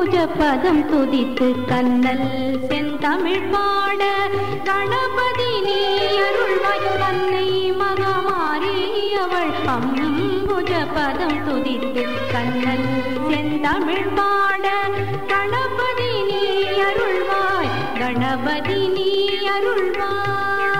அம்புஜ பதம் துதித்து கண்ணல் செந்தமிழ் பாட கணபதி நீ அருள்வாய் அன்னை மகமாரி அவள் அம்புஜ பதம் துதித்து கண்ணல் செந்தமிழ் பாட கணபதி நீ அருள்வாய் கணபதி நீ அருள்வாய்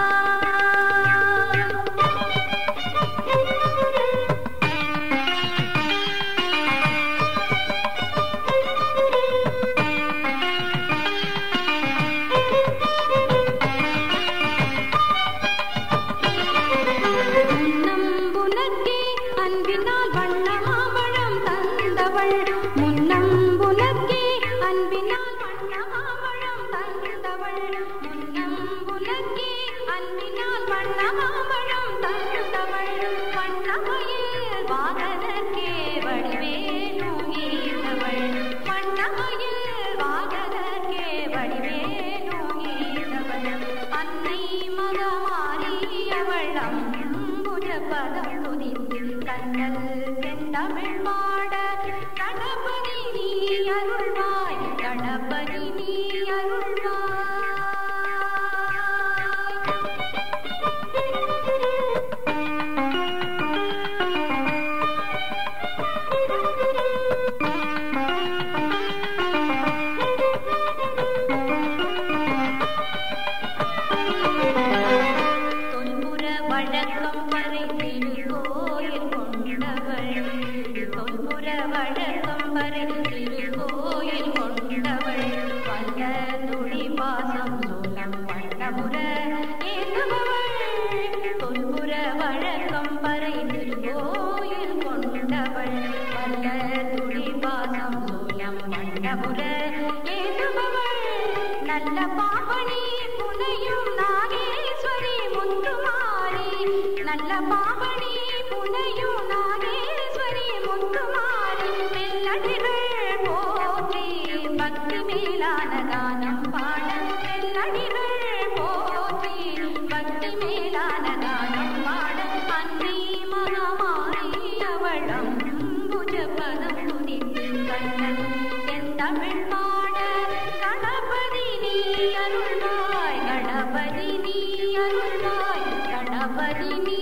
முன்னம்புனக்கே அன்பினால் வண்ணமாமழம் தந்தவள் முன்னம்புனக்கே அன்பினால் வண்ணமாமழம் தந்தவள் முன்னம்புனக்கே அன்பினால் வண்ணமாமழம் தந்தவள் வண்ணமயில் வாகனக்கே வடிவேனு ஈசவள் வண்ணமயில் வாகனக்கே வடிவேனு ஈசவள் அன்னை மகமாரியவள் அம்புஜ பதம் துதித்து கண்ணல் செந்தமிழ் பாட கணபதி நீ அருள்வாய் கணபதி நீ அருள்வாய் தொல்புற வழக்கம் வரை திருக்கோயில் கொண்டவள் தொல்புற வழக்கம் வரை திருக்கோயில் கொண்டவள் வல்ல துளி பாசம் சோலம் வண்ணமுற ஏற்றுபவள் தொல்புற வழக்கம் வரை திருக்கோயில் கொண்டவள் வல்ல துளி பாசம் சோலம் வண்ணமுற ஏற்றுபவள் நல்ல பாவனி புனையும் நாகேஸ்வரி முத்துமாரி நல்ல பாவனி புனையும் நாகேஸ்வரி முத்துமாரி மெல்லடிகள் போற்றி பக்தி மேலான கானம் பாட மெல்லடிகள் போற்றி பக்தி மேலான கானம் பாட அன்னை மகமாரி அவளம் புஜ பதம் துதித்து கண்ணன் செந்தமிழ் பாட கணபதி நீ அருள்வாய் கணபதி நீ அருள்வாய் கணபதி நீ